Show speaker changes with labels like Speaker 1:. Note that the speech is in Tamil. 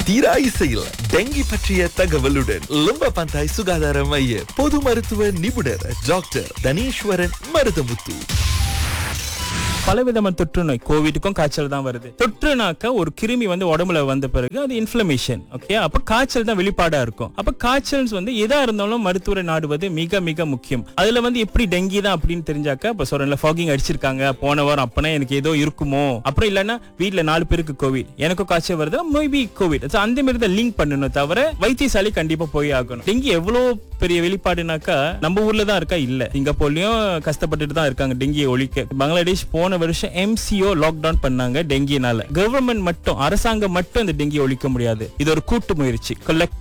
Speaker 1: தீரா இசையில் டெங்கி பற்றிய தகவலுடன் லும்ப பந்தாய் சுகாதார மைய பொது மருத்துவ நிபுணர் டாக்டர் தனீஸ்வரன் மருதமுத்து
Speaker 2: பலவிதமான தொற்று நோய் கோவிடுக்கும் காய்ச்சல் தான் வருது தொற்றுனாக்க ஒரு கிருமி வந்து உடம்புல வந்த பிறகு அது இன்ஃபிளமேஷன் ஓகே அப்ப காய்ச்சல் தான் வெளிப்பாடா இருக்கும் அப்ப காய்ச்சல் வந்து எதா இருந்தாலும் மருத்துவரை நாடுவது மிக மிக முக்கியம் அதுல வந்து எப்படி டெங்கி தான் அப்படின்னு தெரிஞ்சாக்க இப்ப சொல்றேன்ல ஃபாகிங் அடிச்சிருக்காங்க போன வாரம் அப்பனா எனக்கு ஏதோ இருக்குமோ அப்புறம் இல்லைன்னா வீட்ல நாலு பேருக்கு கோவிட் எனக்கும் காய்ச்சல் வருது மேபி கோவிட் அந்த மாதிரி தான் லிங்க் பண்ணணும் தவிர வைத்தியசாலை கண்டிப்பா போய் ஆகணும் டெங்கி எவ்வளவு பெரிய வெளிப்பாடுனாக்கா நம்ம ஊர்ல தான் இருக்கா இல்ல சிங்கப்பூர்லயும் கஷ்டப்பட்டுட்டு தான் இருக்காங்க டெங்கியை ஒழிக்க பங்களாதேஷ் போன வருஷம் எம்சிஓ லாக்டவுன் பண்ணாங்க டெங்கினால கவர்மெண்ட் மட்டும் அரசாங்கம் மட்டும் இந்த டெங்கியை ஒழிக்க முடியாது இது ஒரு கூட்டு முயற்சி கொலெக்டிவ்